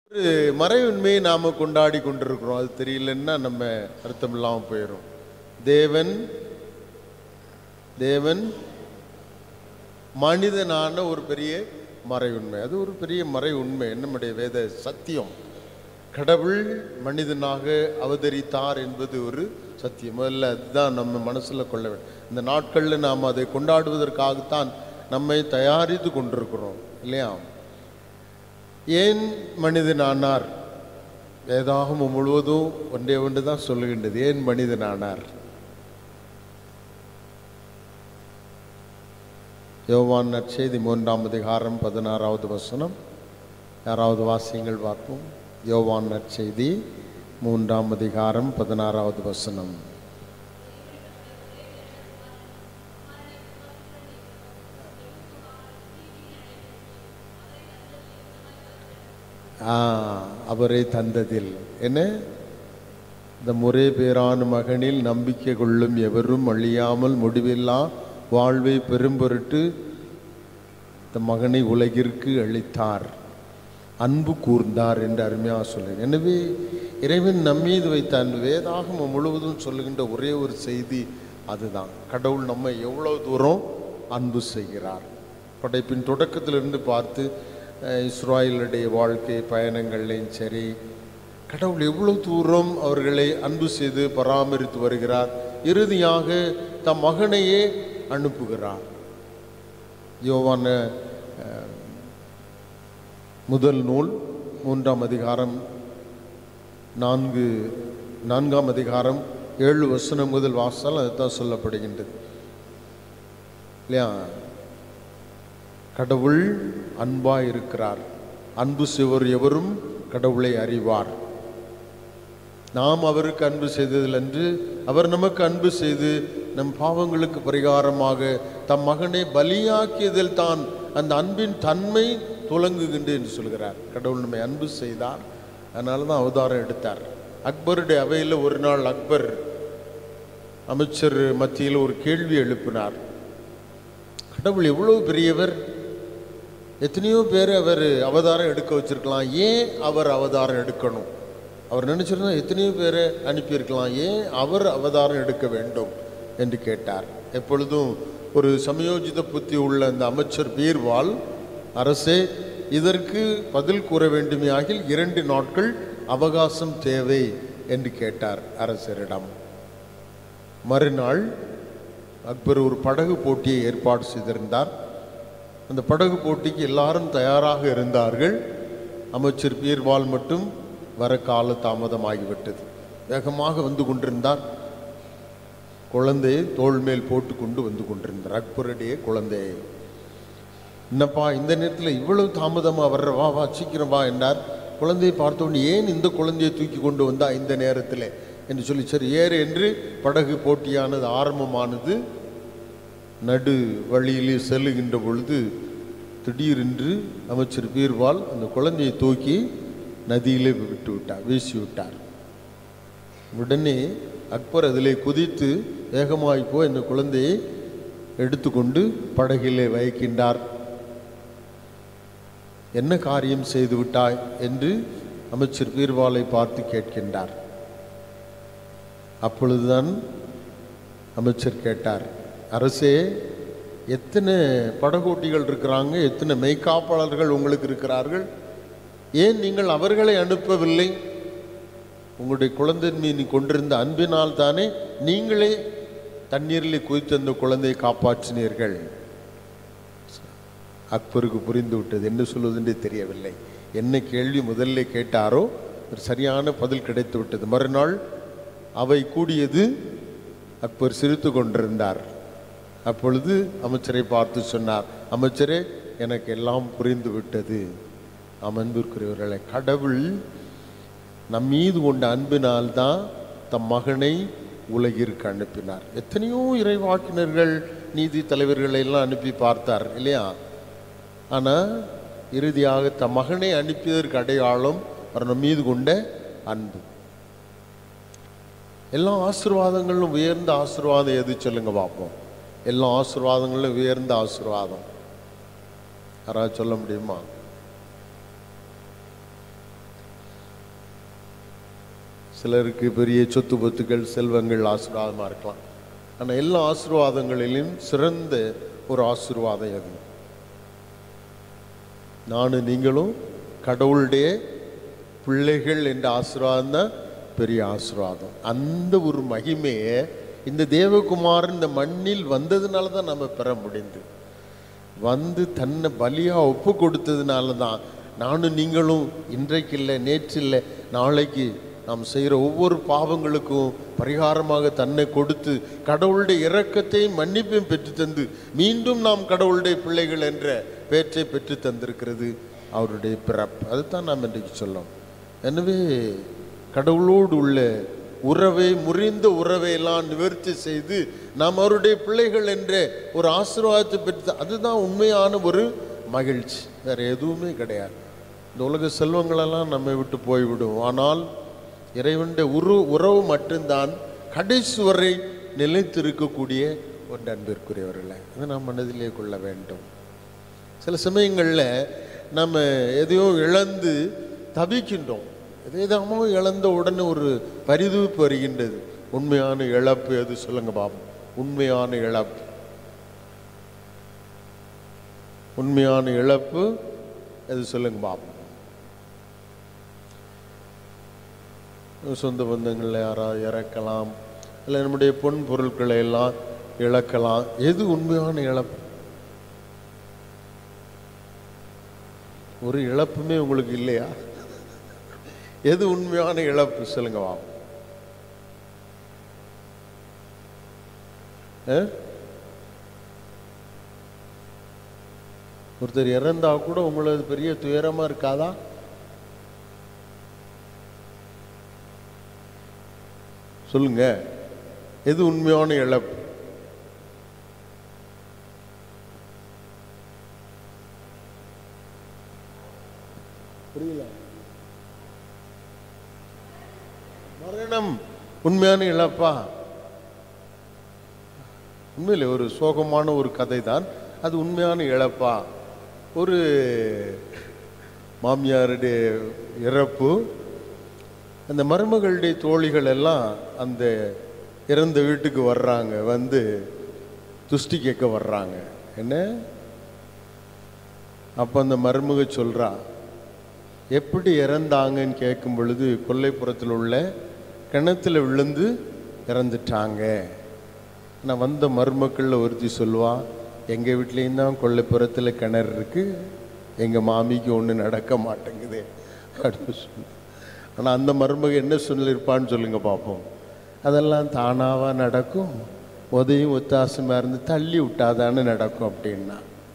ஒரு மறை உண்மையை நாம கொண்டாடி கொண்டிருக்கிறோம் அது தெரியலன்னா நம்ம அர்த்தம் இல்லாம போயிடும் தேவன் தேவன் மனிதனான ஒரு பெரிய மறை உண்மை அது ஒரு பெரிய மறை உண்மை நம்முடைய வேத சத்தியம் கடவுள் மனிதனாக அவதரித்தார் என்பது ஒரு சத்தியம் முதல்ல அதுதான் நம்ம மனசுல கொள்ள வேண்டும் இந்த நாட்களில் நாம் அதை கொண்டாடுவதற்காகத்தான் நம்மை தயாரித்து கொண்டிருக்கிறோம் இல்லையா ஏன் மனிதனானார் வேதாகமம் முழுவதும் ஒன்றே ஒன்று தான் சொல்லுகின்றது ஏன் மனிதனானார் யோவான் நற்செய்தி மூன்றாம் அதிகாரம் பதினாறாவது வசனம் யாராவது வாசியங்கள் பார்ப்போம் யோவான் நற்செய்தி மூன்றாம் அதிகாரம் பதினாறாவது வசனம் ஆ, அவரை தந்ததில் என்ன இந்த முறை பேரான மகனில் நம்பிக்கை கொள்ளும் எவரும் அழியாமல் முடிவில்லா வாழ்வை பெரும்பொருட்டு இந்த மகனை உலகிற்கு அளித்தார் அன்பு கூர்ந்தார் என்று அருமையாக சொல்லேன் எனவே இறைவன் நம்மீது வைத்த அன்பு வேதாகமம் முழுவதும் சொல்லுகின்ற ஒரே ஒரு செய்தி அதுதான் கடவுள் நம்மை எவ்வளவு தூரம் அன்பு செய்கிறார் படைப்பின் தொடக்கத்திலிருந்து பார்த்து அஹ், இஸ்ராயலுடைய வாழ்க்கை பயணங்கள்லையும் சரி கடவுள் எவ்வளவு தூரம் அவர்களை அன்பு செய்து பராமரித்து வருகிறார் இறுதியாக தம் மகனையே அனுப்புகிறார் யோவான அஹ், முதல் நூல் மூன்றாம் அதிகாரம் நான்கு நான்காம் அதிகாரம் ஏழு வசனம் முதல் வாசல் அதுதான் சொல்லப்படுகின்றது இல்லையா கடவுள் அன்பாய் இருக்கிறார் அன்பு செய்வர் எவரும் கடவுளை அறிவார் நாம் அவருக்கு அன்பு செய்ததில் என்று அவர் நமக்கு அன்பு செய்து நம் பாவங்களுக்கு பரிகாரமாக தம் மகனை பலியாக்கியதில் தான் அந்த அன்பின் தன்மை துலங்குகின்ற என்று சொல்கிறார் கடவுள் நம்மை அன்பு செய்தார் அதனால தான் அவதாரம் எடுத்தார் அக்பருடைய அவையில் ஒரு நாள் அக்பர் அமைச்சர் மத்தியில் ஒரு கேள்வி எழுப்பினார் கடவுள் எவ்வளவு பெரியவர் எத்தனையோ பேர் அவர் அவதாரம் எடுக்க வச்சிருக்கலாம் ஏன் அவர் அவதாரம் எடுக்கணும் அவர் நினைச்சிருந்தா எத்தனையோ பேரை அனுப்பியிருக்கலாம் ஏன் அவர் அவதாரம் எடுக்க வேண்டும் என்று கேட்டார் எப்பொழுதும் ஒரு சமயோஜித புத்தி உள்ள அந்த அமைச்சர் பீர்வால் அரசே இதற்கு பதில் கூற வேண்டுமே ஆகில் இரண்டு நாட்கள் அவகாசம் தேவை என்று கேட்டார் அரசரிடம் மறுநாள் அக்பர் ஒரு படகு போட்டியை ஏற்பாடு செய்திருந்தார் அந்த படகு போட்டிக்கு எல்லாரும் தயாராக இருந்தார்கள் அமைச்சர் பீர்வால் மட்டும் வர கால தாமதமாகிவிட்டது வேகமாக வந்து கொண்டிருந்தார் குழந்தையை தோள் மேல் போட்டு கொண்டு வந்து கொண்டிருந்தார் அக்பருடைய குழந்தையை என்னப்பா இந்த நேரத்தில் இவ்வளவு தாமதமா வர்ற வா வா சீக்கிரம் வா என்றார் குழந்தையை பார்த்தோன்னு ஏன் இந்த குழந்தையை தூக்கி கொண்டு வந்தா இந்த நேரத்தில் என்று சொல்லி சரி ஏறு என்று படகு போட்டியானது ஆரம்பமானது நடு வழியிலே செல்லுகின்ற பொழுது திடீரென்று அமைச்சர் பீர்வால் அந்த குழந்தையை தூக்கி நதியிலே விட்டு விட்டார் வீசி விட்டார் உடனே அக்பர் அதிலே குதித்து வேகமாய் போய் அந்த குழந்தையை எடுத்துக்கொண்டு படகிலே வைக்கின்றார் என்ன காரியம் செய்து விட்டாய் என்று அமைச்சர் பீர்வாலை பார்த்து கேட்கின்றார் அப்பொழுதுதான் அமைச்சர் கேட்டார் அரசே எத்தனை படகோட்டிகள் இருக்கிறாங்க எத்தனை மெய்காப்பாளர்கள் உங்களுக்கு இருக்கிறார்கள் ஏன் நீங்கள் அவர்களை அனுப்பவில்லை உங்களுடைய குழந்தையின் மீது கொண்டிருந்த அன்பினால் தானே நீங்களே தண்ணீரில் குதித்து அந்த குழந்தையை காப்பாற்றினீர்கள் அக்பருக்கு புரிந்து விட்டது என்ன சொல்வதென்றே தெரியவில்லை என்ன கேள்வி முதல்ல கேட்டாரோ ஒரு சரியான பதில் கிடைத்து விட்டது மறுநாள் அவை கூடியது அக்பர் சிரித்து கொண்டிருந்தார் அப்பொழுது அமைச்சரை பார்த்து சொன்னார் அமைச்சரே எனக்கு எல்லாம் புரிந்து விட்டது அமர்ந்திருக்கிறவர்களை கடவுள் நம் மீது கொண்ட அன்பினால் தான் தம் மகனை உலகிற்கு அனுப்பினார் எத்தனையோ இறைவாக்கினர்கள் நீதி தலைவர்களை எல்லாம் அனுப்பி பார்த்தார் இல்லையா ஆனால் இறுதியாக தம் மகனை அனுப்பியதற்கு அடையாளம் அவர் நம் மீது கொண்ட அன்பு எல்லா ஆசீர்வாதங்களும் உயர்ந்த ஆசீர்வாதம் எது சொல்லுங்க பார்ப்போம் எல்லா ஆசீர்வாதங்களும் உயர்ந்த ஆசீர்வாதம் யாராவது சொல்ல முடியுமா சிலருக்கு பெரிய சொத்து பொத்துக்கள் செல்வங்கள் ஆசீர்வாதமாக இருக்கலாம் ஆனால் எல்லா ஆசீர்வாதங்களிலும் சிறந்த ஒரு ஆசீர்வாதம் அது நானும் நீங்களும் கடவுளுடைய பிள்ளைகள் என்ற ஆசீர்வாதம் தான் பெரிய ஆசீர்வாதம் அந்த ஒரு மகிமையை இந்த தேவகுமாரன் இந்த மண்ணில் வந்ததுனால தான் நம்ம பெற முடிந்து வந்து தன்னை பலியாக ஒப்பு கொடுத்ததுனால தான் நானும் நீங்களும் இன்றைக்கு இல்லை நேற்று இல்லை நாளைக்கு நாம் செய்கிற ஒவ்வொரு பாவங்களுக்கும் பரிகாரமாக தன்னை கொடுத்து கடவுளுடைய இரக்கத்தையும் மன்னிப்பையும் பெற்று தந்து மீண்டும் நாம் கடவுளுடைய பிள்ளைகள் என்ற பேற்றை பெற்று தந்திருக்கிறது அவருடைய பிறப்பு அதுதான் நாம் இன்றைக்கு சொல்லோம் எனவே கடவுளோடு உள்ள உறவை முறிந்த உறவை எல்லாம் நிவர்த்தி செய்து நாம் அவருடைய பிள்ளைகள் என்ற ஒரு ஆசீர்வாதத்தை பெற்று அதுதான் உண்மையான ஒரு மகிழ்ச்சி வேற எதுவுமே கிடையாது இந்த உலக செல்வங்களெல்லாம் நம்மை விட்டு போய்விடும் ஆனால் இறைவனுடைய உரு உறவு மட்டும்தான் கடைசி வரை நிலைத்திருக்கக்கூடிய ஒரு அன்பிற்குரியவர்களை அதை நாம் மனதிலே கொள்ள வேண்டும் சில சமயங்களில் நம்ம எதையோ இழந்து தவிக்கின்றோம் எதைதாமோ இழந்த உடனே ஒரு பரிதவிப்பு வருகின்றது உண்மையான இழப்பு எது சொல்லுங்க பாப்போம் உண்மையான இழப்பு உண்மையான இழப்பு எது சொல்லுங்க பாப்போம் சொந்த பந்தங்களில் யாராவது இறக்கலாம் இல்லை நம்முடைய பொன் பொருட்களை எல்லாம் இழக்கலாம் எது உண்மையான இழப்பு ஒரு இழப்புமே உங்களுக்கு இல்லையா எது உண்மையான இழப்பு சொல்லுங்க வா ஒருத்தர் இறந்தா கூட உங்களுக்கு பெரிய துயரமா இருக்காதா சொல்லுங்க எது உண்மையான இழப்பு புரியல மரணம் உண்மையான இழப்பா உண்மையிலே ஒரு சோகமான ஒரு கதை தான் அது உண்மையான இழப்பா ஒரு மாமியாருடைய இறப்பு அந்த மருமகளுடைய தோழிகள் எல்லாம் அந்த இறந்த வீட்டுக்கு வர்றாங்க வந்து துஷ்டி கேட்க வர்றாங்க என்ன அப்போ அந்த மருமக சொல்றா எப்படி இறந்தாங்கன்னு கேட்கும் பொழுது கொல்லைப்புறத்தில் உள்ள கிணத்துல விழுந்து இறந்துட்டாங்க நான் வந்த மருமக்களில் ஒருத்தி சொல்லுவா எங்கள் வீட்லேயும் தான் கொல்லைப்புறத்தில் கிணறு இருக்கு எங்கள் மாமிக்கு ஒன்று நடக்க மாட்டேங்குது அப்படின்னு சொல்லி ஆனால் அந்த மருமக என்ன சொல்லியிருப்பான்னு சொல்லுங்க பார்ப்போம் அதெல்லாம் தானாவா நடக்கும் உதயும் ஒத்தாசமாக இருந்து தள்ளி விட்டாதானே நடக்கும் அப்படின்னா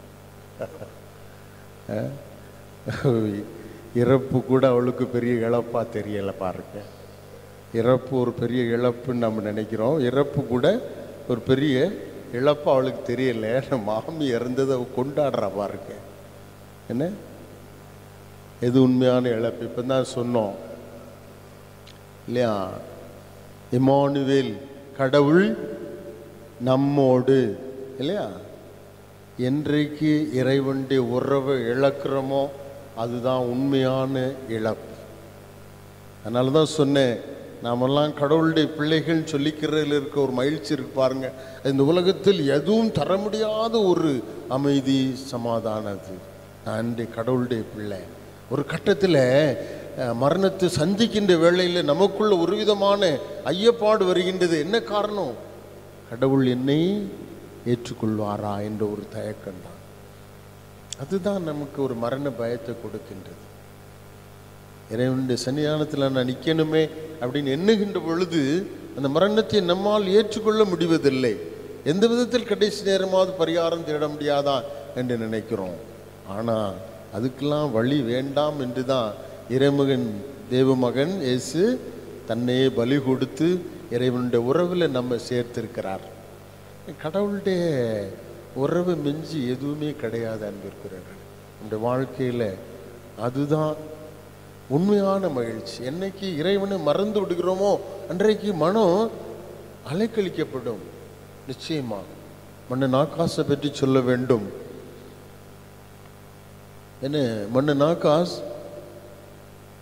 இறப்பு கூட அவளுக்கு பெரிய இழப்பா தெரியல பாருங்க இறப்பு ஒரு பெரிய இழப்புன்னு நம்ம நினைக்கிறோம் இறப்பு கூட ஒரு பெரிய இழப்பு அவளுக்கு தெரியல நம்ம மாமி இறந்ததை அவ கொண்டாடுறா பாருங்க என்ன எது உண்மையான இழப்பு இப்போ தான் சொன்னோம் இல்லையா இமானுவேல் கடவுள் நம்மோடு இல்லையா என்றைக்கு இறைவனுடைய உறவை இழக்கிறோமோ அதுதான் உண்மையான இழப்பு அதனால தான் சொன்னேன் நாமெல்லாம் கடவுளுடைய பிள்ளைகள் சொல்லிக்கிறதுல இருக்க ஒரு மகிழ்ச்சி இருக்கு பாருங்க இந்த உலகத்தில் எதுவும் தர முடியாத ஒரு அமைதி சமாதானம் அது நான் இன்றைய கடவுளுடைய பிள்ளை ஒரு கட்டத்தில் அஹ், மரணத்தை சந்திக்கின்ற வேளையில் நமக்குள்ள ஒரு விதமான ஐயப்பாடு வருகின்றது என்ன காரணம் கடவுள் என்னை ஏற்றுக்கொள்வாரா என்ற ஒரு தயக்கம் தான் அதுதான் நமக்கு ஒரு மரண பயத்தை கொடுக்கின்றது இறைவனுடைய சன்னிதானத்தில் நான் நிற்கணுமே அப்படின்னு எண்ணுகின்ற பொழுது அந்த மரணத்தை நம்மால் ஏற்றுக்கொள்ள முடிவதில்லை எந்த விதத்தில் கடைசி நேரமாவது பரிகாரம் தேட முடியாதா என்று நினைக்கிறோம் ஆனால் அதுக்கெல்லாம் வழி வேண்டாம் என்று தான் இறைமகன் தேவமகன் இயேசு தன்னையே பலி கொடுத்து இறைவனுடைய உறவில் நம்ம சேர்த்திருக்கிறார் கடவுளுடைய உறவு மிஞ்சி எதுவுமே கிடையாது அன்பிருக்கிறார்கள் நம்முடைய வாழ்க்கையில் அதுதான் உண்மையான மகிழ்ச்சி என்னைக்கு இறைவனை மறந்து விடுகிறோமோ அன்றைக்கு மனம் அலைக்கழிக்கப்படும் நிச்சயமா மண்ணு நாக்காசை பற்றி சொல்ல வேண்டும் என்ன மண்ணு நாக்காஸ்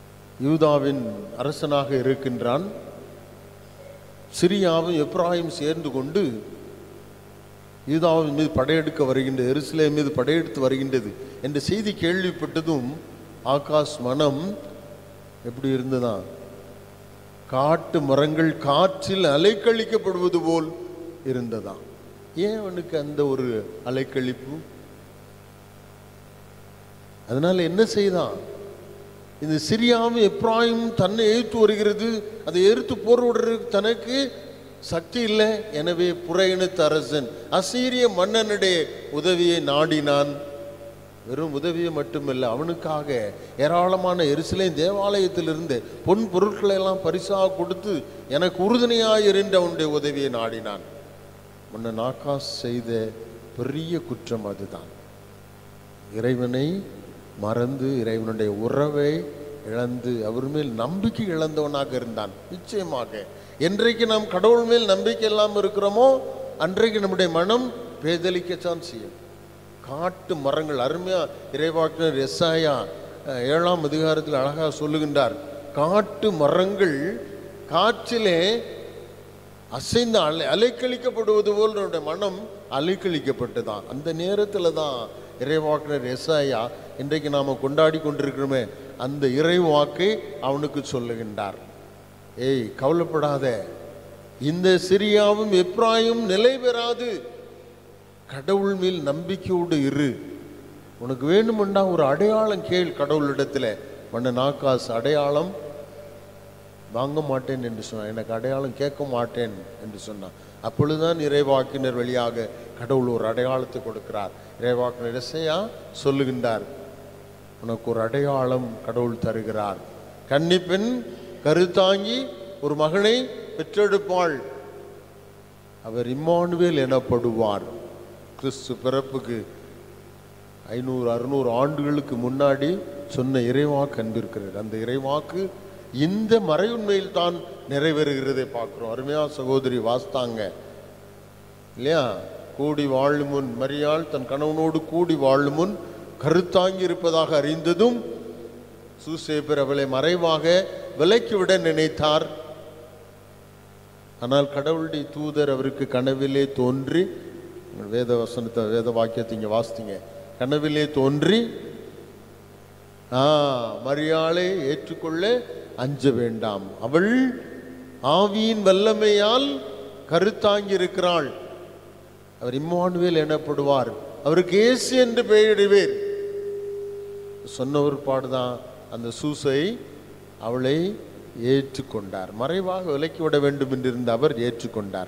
யூதாவின் அரசனாக இருக்கின்றான் சிரியாவும் எப்ராஹிம் சேர்ந்து கொண்டு யூதாவின் மீது படையெடுக்க வருகின்றது எருசலேம் மீது படையெடுத்து வருகின்றது என்ற செய்தி கேள்விப்பட்டதும் ஆகாஷ் மனம் எப்படி இருந்ததா காட்டு மரங்கள் காற்றில் அலைக்கழிக்கப்படுவது போல் இருந்ததா ஏன் அவனுக்கு அந்த ஒரு அலைக்கழிப்பு அதனால என்ன செய்தான் இந்த சிரியாவும் எப்ராயும் தன்னை எதிர்த்து வருகிறது அதை எதிர்த்து போர்விடுறதுக்கு தனக்கு சக்தி இல்லை எனவே புற இனத்து அரசன் அசீரிய மன்னனுடைய உதவியை நாடினான் வெறும் உதவியை மட்டுமல்ல அவனுக்காக ஏராளமான எருசலேம் தேவாலயத்திலிருந்து பொன் பொருட்களை எல்லாம் பரிசாக கொடுத்து எனக்கு உறுதுணையாக இருந்து அவனுடைய உதவியை நாடினான் முன்ன நாக்காஸ் செய்த பெரிய குற்றம் அதுதான் இறைவனை மறந்து இறைவனுடைய உறவை இழந்து அவர் மேல் நம்பிக்கை இழந்தவனாக இருந்தான் நிச்சயமாக என்றைக்கு நாம் கடவுள் மேல் நம்பிக்கை இல்லாமல் இருக்கிறோமோ அன்றைக்கு நம்முடைய மனம் பேதலிக்கத்தான் செய்யும் காட்டு மரங்கள் அருமையா இறைவாக்கினர் எஸ்ஐயா அஹ், ஏழாம் அதிகாரத்தில் அழகாக சொல்லுகின்றார் காட்டு மரங்கள் காற்றிலே அசைந்து அலை அலைக்கழிக்கப்படுவது போல் நம்முடைய மனம் அலைக்கழிக்கப்பட்டுதான் அந்த நேரத்தில் தான் இறைவாக்கினர் எஸ்ஐயா இன்றைக்கு நாம் கொண்டாடி கொண்டிருக்கிறோமே அந்த இறைவாக்கை அவனுக்கு சொல்லுகின்றார் ஏய் கவலைப்படாத இந்த சிரியாவும் எப்ராயும் நிலை பெறாது கடவுள் மேல் நம்பிக்கையோடு இரு உனக்கு வேணுமெண்டா ஒரு அடையாளம் கேள் கடவுளிடத்துல மன்ன நாக்காஸ் அடையாளம் வாங்க மாட்டேன் என்று சொன்னான் எனக்கு அடையாளம் கேட்க மாட்டேன் என்று சொன்னான் அப்பொழுதுதான் இறைவாக்கினர் வழியாக கடவுள் ஒரு அடையாளத்தை கொடுக்கிறார் இறைவாக்கினர் இசையா சொல்லுகின்றார் உனக்கு ஒரு அடையாளம் கடவுள் தருகிறார் கன்னிப்பெண் கருத்தாங்கி ஒரு மகனை பெற்றெடுப்பாள் அவர் இம்மானுவேல் எனப்படுவார் கிறிஸ்து பிறப்புக்கு ஐநூறு அறுநூறு ஆண்டுகளுக்கு முன்னாடி சொன்ன இறைவாக்கு அன்பிருக்கிறார் அந்த இறைவாக்கு இந்த மறையுண்மையில் தான் நிறைவேறுகிறதை பார்க்கிறோம் அருமையா சகோதரி வாஸ்தாங்க இல்லையா கூடி வாழும் முன் மரியாள் தன் கணவனோடு கூடி வாழும் முன் கருத்தாங்கி இருப்பதாக அறிந்ததும் சூசேப்பர் அவளை மறைவாக விலக்கிவிட நினைத்தார் ஆனால் கடவுளுடைய தூதர் அவருக்கு கனவிலே தோன்றி வேத வசனத்தை வேத வாக்கியத்தை இங்கே வாசித்தீங்க கனவிலே தோன்றி ஆ மரியாளை ஏற்றுக்கொள்ள அஞ்ச வேண்டாம் அவள் ஆவியின் வல்லமையால் கருத்தாங்கி இருக்கிறாள் அவர் இம்மானுவேல் எனப்படுவார் அவருக்கு இயேசு என்று பெயரிடுவேர் சொன்ன ஒரு பாடுதான் அந்த சூசை அவளை ஏற்றுக்கொண்டார் மறைவாக விலக்கி விட வேண்டும் என்று இருந்த அவர் ஏற்றுக்கொண்டார்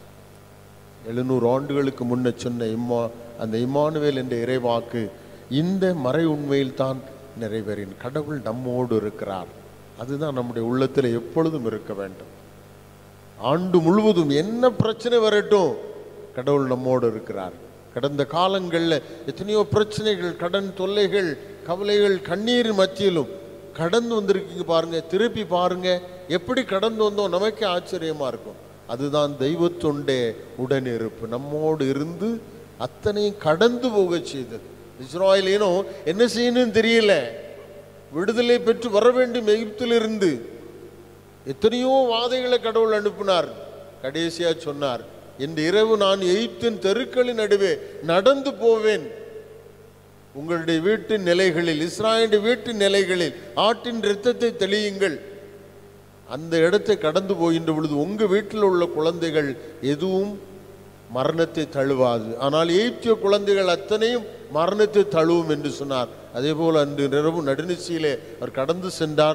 எழுநூறு ஆண்டுகளுக்கு முன்ன சொன்ன இம்மா அந்த இம்மானுவேல் என்ற இறைவாக்கு இந்த மறை உண்மையில் தான் நிறைவேறின் கடவுள் நம்மோடு இருக்கிறார் அதுதான் நம்முடைய உள்ளத்தில் எப்பொழுதும் இருக்க வேண்டும் ஆண்டு முழுவதும் என்ன பிரச்சனை வரட்டும் கடவுள் நம்மோடு இருக்கிறார் கடந்த காலங்களில் எத்தனையோ பிரச்சனைகள் கடன் தொல்லைகள் கவலைகள் கண்ணீர் மத்தியிலும் கடந்து வந்திருக்கீங்க பாருங்க திருப்பி பாருங்க எப்படி கடந்து வந்தோம் நமக்கே ஆச்சரியமா இருக்கும் அதுதான் தெய்வத்தொண்டே உடனிருப்பு நம்மோடு இருந்து அத்தனையும் கடந்து போக செய்தது இஸ்ராயலினும் என்ன செய்யணும்னு தெரியல விடுதலை பெற்று வர வேண்டும் எகிப்திலிருந்து எத்தனையோ வாதைகளை கடவுள் அனுப்பினார் கடைசியா சொன்னார் இந்த இரவு நான் எகிப்தின் தெருக்களின் நடுவே நடந்து போவேன் உங்களுடைய வீட்டின் நிலைகளில் இஸ்ராயலுடைய வீட்டின் நிலைகளில் ஆட்டின் இரத்தத்தை தெளியுங்கள் அந்த இடத்தை கடந்து போகின்ற பொழுது உங்க வீட்டில் உள்ள குழந்தைகள் எதுவும் மரணத்தை தழுவாது ஆனால் எய்ப்திய குழந்தைகள் அத்தனையும் மரணத்தை தழுவும் என்று சொன்னார் அதே போல் அன்று இரவு நடுநிசையிலே அவர் கடந்து சென்றார்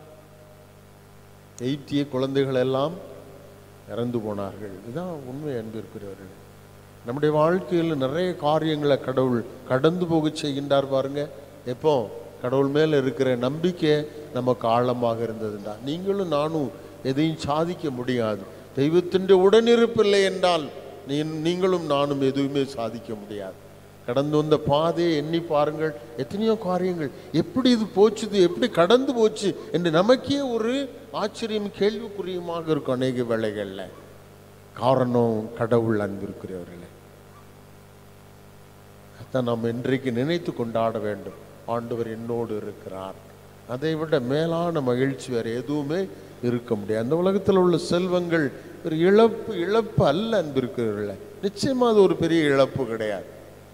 எய்ப்திய குழந்தைகள் எல்லாம் இறந்து போனார்கள் இதுதான் உண்மை அன்பிருக்கிறவர்கள் நம்முடைய வாழ்க்கையில் நிறைய காரியங்களை கடவுள் கடந்து போக செய்கின்றார் பாருங்க எப்போ கடவுள் மேல இருக்கிற நம்பிக்கை நமக்கு ஆழமாக இருந்ததுண்டா நீங்களும் நானும் எதையும் சாதிக்க முடியாது தெய்வத்தின் உடனிருப்பில்லை என்றால் நீ நீங்களும் நானும் எதுவுமே சாதிக்க முடியாது கடந்து வந்த பாதையை எண்ணி பாருங்கள் எத்தனையோ காரியங்கள் எப்படி இது போச்சுது எப்படி கடந்து போச்சு என்று நமக்கே ஒரு ஆச்சரியம் கேள்விக்குறியுமாக இருக்கும் அநேக வேளைகளில் காரணம் கடவுள் அன்பிருக்கிறவர்களே அதான் நாம் இன்றைக்கு நினைத்து கொண்டாட வேண்டும் ஆண்டவர் என்னோடு இருக்கிறார் அதை விட மேலான மகிழ்ச்சி வேறு எதுவுமே இருக்க முடியாது அந்த உலகத்தில் உள்ள செல்வங்கள் ஒரு இழப்பு இழப்பு அல்ல அன்பிருக்கிறவர்கள நிச்சயமா அது ஒரு பெரிய இழப்பு கிடையாது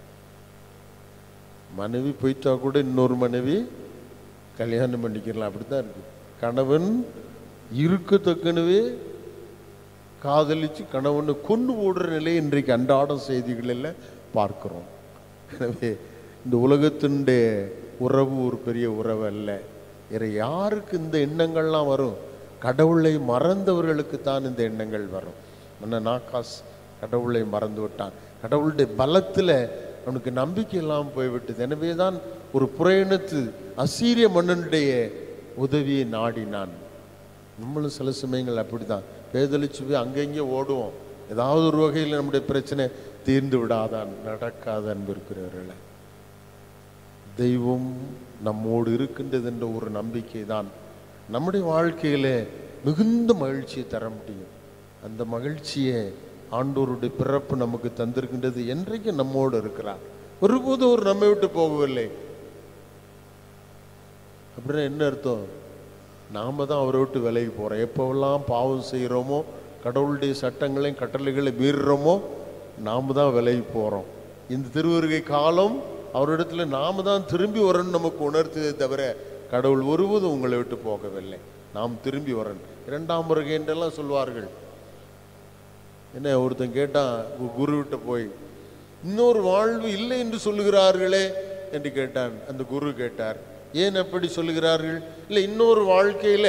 மனைவி போயிட்டா கூட இன்னொரு மனைவி கல்யாணம் பண்ணிக்கலாம் அப்படித்தான் இருக்கு கணவன் இருக்கத்தக்கனவே காதலிச்சு கணவனை கொண்டு ஓடுற நிலையை இன்றைக்கு அன்றாடம் செய்திகளில் பார்க்கிறோம் எனவே இந்த உலகத்தினுடைய உறவு ஒரு பெரிய உறவு அல்ல வேற யாருக்கு இந்த எண்ணங்கள்லாம் வரும் கடவுளை மறந்தவர்களுக்கு தான் இந்த எண்ணங்கள் வரும் முன்ன நாக்காஸ் கடவுளை மறந்து விட்டான் கடவுளுடைய பலத்தில் அவனுக்கு நம்பிக்கை இல்லாமல் போய்விட்டது எனவே தான் ஒரு புறையினத்து அசீரிய மன்னனுடைய உதவியை நாடினான் நம்மளும் சில சமயங்கள் அப்படிதான் பேதலிச்சு போய் அங்கங்கே ஓடுவோம் ஏதாவது ஒரு வகையில் நம்முடைய பிரச்சனை தீர்ந்து விடாதான் நடக்காத அன்பு இருக்கிறவர்களே தெய்வம் நம்மோடு இருக்கின்றது என்ற ஒரு நம்பிக்கை தான் நம்முடைய வாழ்க்கையில மிகுந்த மகிழ்ச்சியை தர முடியும் அந்த மகிழ்ச்சியை ஆண்டோருடைய பிறப்பு நமக்கு தந்திருக்கின்றது என்றைக்கு நம்மோடு இருக்கிறார் ஒருபோதும் அவர் நம்மை விட்டு போகவில்லை அப்படின்னா என்ன அர்த்தம் நாம தான் அவரை விட்டு விலகி போறோம் எப்போவெல்லாம் பாவம் செய்கிறோமோ கடவுளுடைய சட்டங்களையும் கட்டளைகளை மீறுறோமோ நாம தான் விலகி போறோம் இந்த திருவருகை காலம் அவரிடத்துல நாம தான் திரும்பி வரணும்னு நமக்கு உணர்த்ததே தவிர கடவுள் ஒருபோதும் உங்களை விட்டு போகவில்லை நாம் திரும்பி வரணும் இரண்டாம் வருகை என்றெல்லாம் சொல்வார்கள் என்ன ஒருத்தன் கேட்டான் கு- குருவிட்ட போய் இன்னொரு வாழ்வு இல்லை என்று சொல்லுகிறார்களே என்று கேட்டான் அந்த குரு கேட்டார் ஏன் அப்படி சொல்லுகிறார்கள் இல்லை இன்னொரு வாழ்க்கையில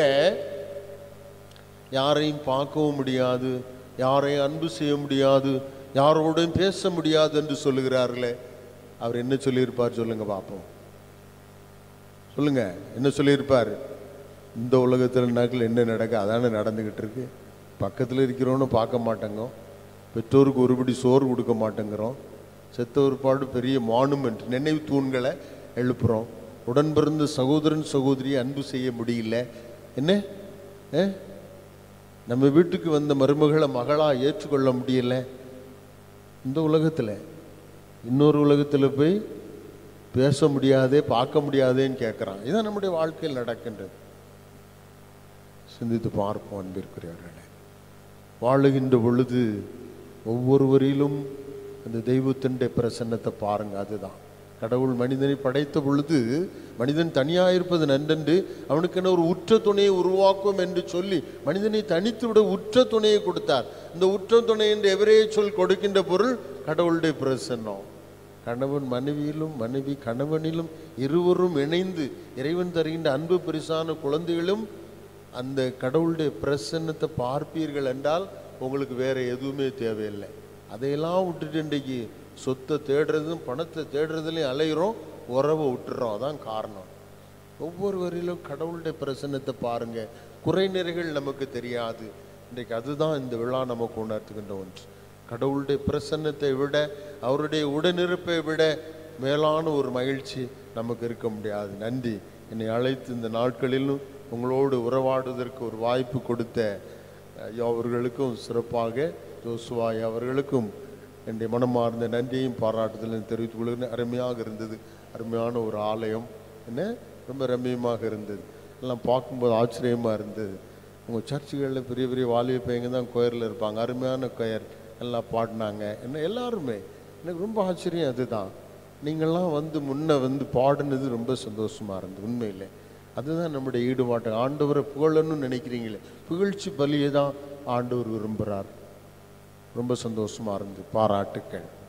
யாரையும் பார்க்கவும் முடியாது யாரையும் அன்பு செய்ய முடியாது யாரோடையும் பேச முடியாது என்று சொல்லுகிறார்களே அவர் என்ன சொல்லியிருப்பார் சொல்லுங்க பார்ப்போம் சொல்லுங்க என்ன சொல்லியிருப்பார் இந்த உலகத்தில் நாட்கள் என்ன நடக்க அதானே நடந்துக்கிட்டு இருக்கு பக்கத்தில் இருக்கிறவனு பார்க்க மாட்டேங்க பெற்றோருக்கு ஒருபடி சோறு கொடுக்க மாட்டேங்கிறோம் செத்த ஒருபாடு பெரிய மானுமெண்ட் நினைவு தூண்களை எழுப்புறோம் உடன் பிறந்த சகோதரன் சகோதரியை அன்பு செய்ய முடியல என்ன ஆ? நம்ம வீட்டுக்கு வந்த மருமகளை மகளா ஏற்றுக்கொள்ள முடியல இந்த உலகத்தில் இன்னொரு உலகத்தில் போய் பேச முடியாதே பார்க்க முடியாதேன்னு கேட்குறான் இதான் நம்முடைய வாழ்க்கையில் நடக்கின்றது சிந்தித்து பார்ப்போம் அன்பிற்குரியவர்களே வாழுகின்ற பொழுது ஒவ்வொருவரிலும் அந்த தெய்வத்தினுடைய பிரசன்னத்தை பாருங்க அதுதான் கடவுள் மனிதனை படைத்த பொழுது மனிதன் தனியாக இருப்பது நன்றென்று அவனுக்கென ஒரு உற்ற துணையை உருவாக்கும் என்று சொல்லி மனிதனை தனித்து விட உற்ற துணையை கொடுத்தார் இந்த உற்ற துணை என்று எவரே சொல் கொடுக்கின்ற பொருள் கடவுளுடைய பிரசன்னம் கணவன் மனைவியிலும் மனைவி கணவனிலும் இருவரும் இணைந்து இறைவன் தருகின்ற அன்பு பரிசான குழந்தைகளும் அந்த கடவுளுடைய பிரசன்னத்தை பார்ப்பீர்கள் என்றால் உங்களுக்கு வேற எதுவுமே தேவையில்லை அதையெல்லாம் விட்டுட்டு இன்றைக்கு சொத்தை தேடுறதும் பணத்தை தேடுறதுலையும் அலையிறோம் உறவை விட்டுறோம் அதான் காரணம் ஒவ்வொருவரிலும் கடவுளுடைய பிரசன்னத்தை பாருங்க குறைநிறைகள் நமக்கு தெரியாது இன்றைக்கு அதுதான் இந்த விழா நமக்கு உணர்த்துகின்ற ஒன்று கடவுளுடைய பிரசன்னத்தை விட அவருடைய உடனிருப்பை விட மேலான ஒரு மகிழ்ச்சி நமக்கு இருக்க முடியாது நன்றி என்னை அழைத்து இந்த நாட்களிலும் உங்களோடு உறவாடுவதற்கு ஒரு வாய்ப்பு கொடுத்த ஐயா அவர்களுக்கும் சிறப்பாக ஜோசுவாய் அவர்களுக்கும் என்னுடைய மனமார்ந்த நன்றியையும் பாராட்டுதலையும் தெரிவித்துக் கொள்கிறேன் அருமையாக இருந்தது அருமையான ஒரு ஆலயம் என்ன ரொம்ப ரம்மியமாக இருந்தது எல்லாம் பார்க்கும்போது ஆச்சரியமாக இருந்தது உங்கள் சர்ச்சுகளில் பெரிய பெரிய வாலிப பையங்க தான் கோயரில் இருப்பாங்க அருமையான கொயர் எல்லாம் பாடினாங்க என்ன எல்லாருமே எனக்கு ரொம்ப ஆச்சரியம் அதுதான் நீங்கள்லாம் வந்து முன்ன வந்து பாடினது ரொம்ப சந்தோஷமாக இருந்தது உண்மையில் அதுதான் நம்முடைய ஈடுபாட்டு ஆண்டவரை புகழணும்னு நினைக்கிறீங்களே புகழ்ச்சி பலியை தான் ஆண்டவர் விரும்புகிறார் ரொம்ப சந்தோஷமாக இருந்து பாராட்டுக்கள்